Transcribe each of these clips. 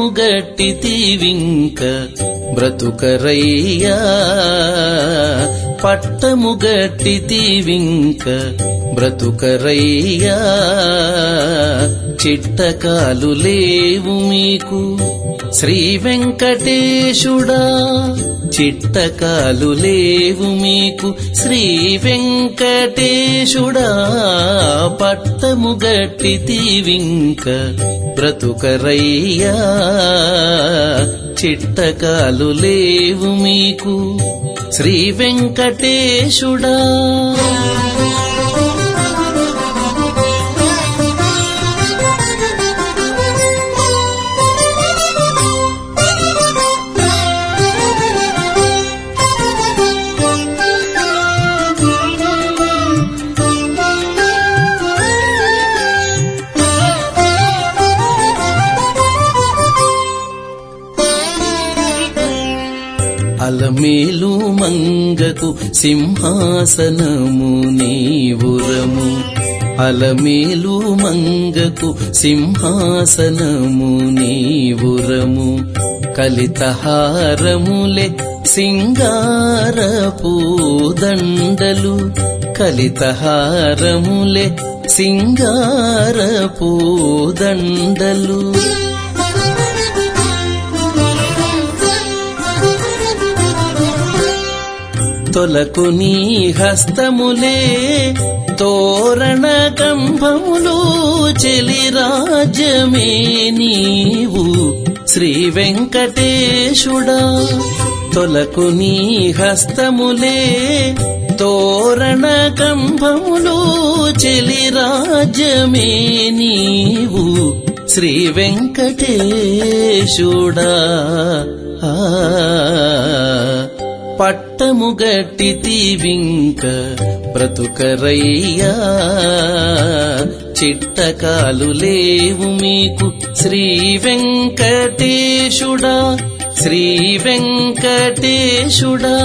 పట్టము గట్టి తీవింక బ్రతుకరయ్యా పట్టము గట్టి తీవింక బ్రతుకరయ్యా చిట్టకాలు లేవు మీకు శ్రీ వెంకటేశుడా చిట్టకాలు లేవు మీకు శ్రీ వెంకటేశుడా పట్టము గట్టి తీవింక బ్రతుకరయ్యా చిట్టకాలు లేవు మీకు శ్రీ వెంకటేశుడా అలమేలు మంగకు సింహాసనము నీవురము అలమేలు మంగకు సింహాసనము నీవురము కలితహారములే సింగారపు దండలు కలితహారములే సింగారపు దండలు తొలకు నీ హస్తములే తోరణ కంభములు చెలిరాజ్యమే నీవు శ్రీ వెంకటేశుడా తొలకు నీ హస్తములే తోరణ కంభములు చెలిరాజ్యమే నీవు శ్రీ వెంకటేశుడా ఆ పట్టము గట్టి తీవింక బ్రతుకరయ్యా చిట్టకాలు లేవు మీకు శ్రీ వెంకటేశుడా శ్రీ వెంకటేశుడా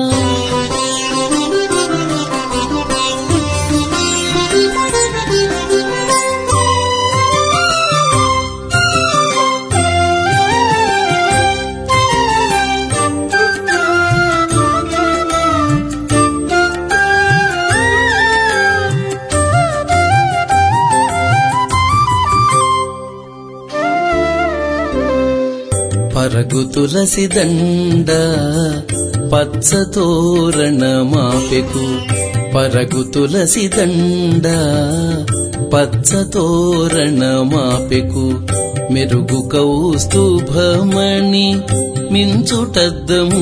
పరగు తులసి దండ పచ్చ తోరణ మాపెకు పరగు తులసి దండ పచ్చ తోరణ మాపెకు మెరుగు కౌస్తుభమణి మించుటద్దము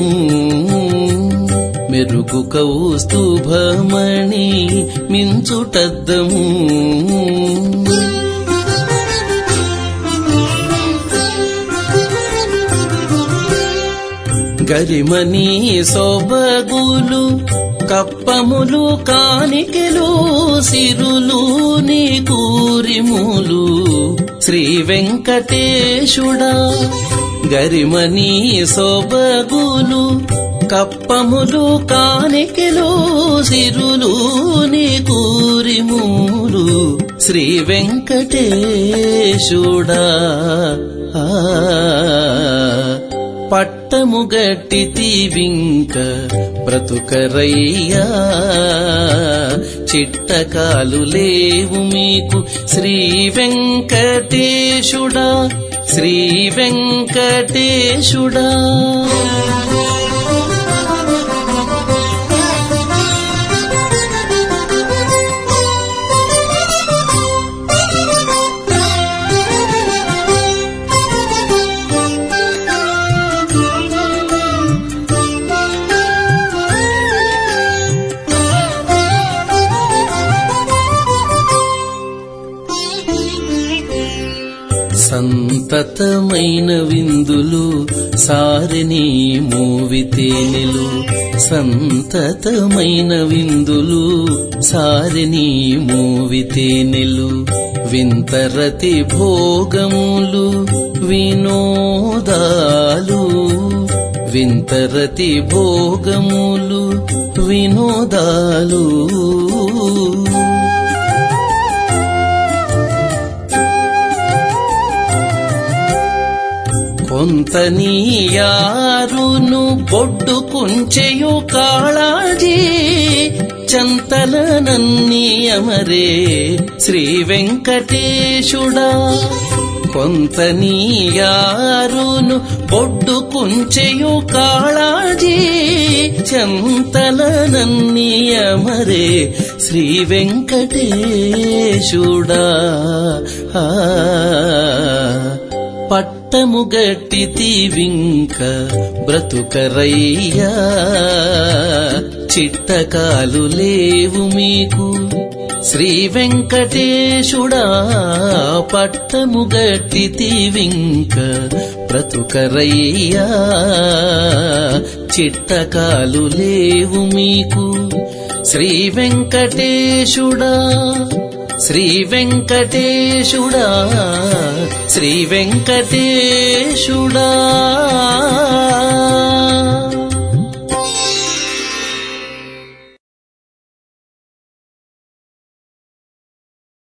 మెరుగు కౌస్తుభమణి మించుటద్దము గరిమని సొబగులు కప్పములు కానికెలు సిరులు నీ కూరిములు శ్రీ వెంకటేశుడా గరిమని సొబగులు కప్పములు కానికెలు సిరులు నీ కూరిములు శ్రీ వెంకటేశుడా ఆ పట్టము గట్టి తీవింక బ్రతుకరయ్యా చిట్టకాలు లేవు మీకు శ్రీ వెంకటేశుడా శ్రీ వెంకటేశుడా సంతతమైన విందులు సారిని మోవితేనెలు సంతతమైన విందులు సారిని మోవితేనెలు వింతరతి భోగములు వినోదాలు వింతరతి భోగములు వినోదాలు కొంత నీయారును బొడ్డు కుంచెయు కాళాజీ చంతల నన్నీయమరే శ్రీ వెంకటేశుడా కొంత నీయారును బొడ్డు కుంచెయు కాళాజీ చంతల నన్నీయమరే శ్రీ వెంకటేశుడా ఆ పట్టము గట్టి వింక బ్రతుకరయ్యా చిట్టకాలు లేవు మీకు శ్రీ వెంకటేశుడా పట్టము గట్టి వింక బ్రతుకరయ్యా చిట్టకాలు లేవు మీకు శ్రీ వెంకటేశుడా శ్రీ వెంకటేశుడా శ్రీ వెంకటేశుడా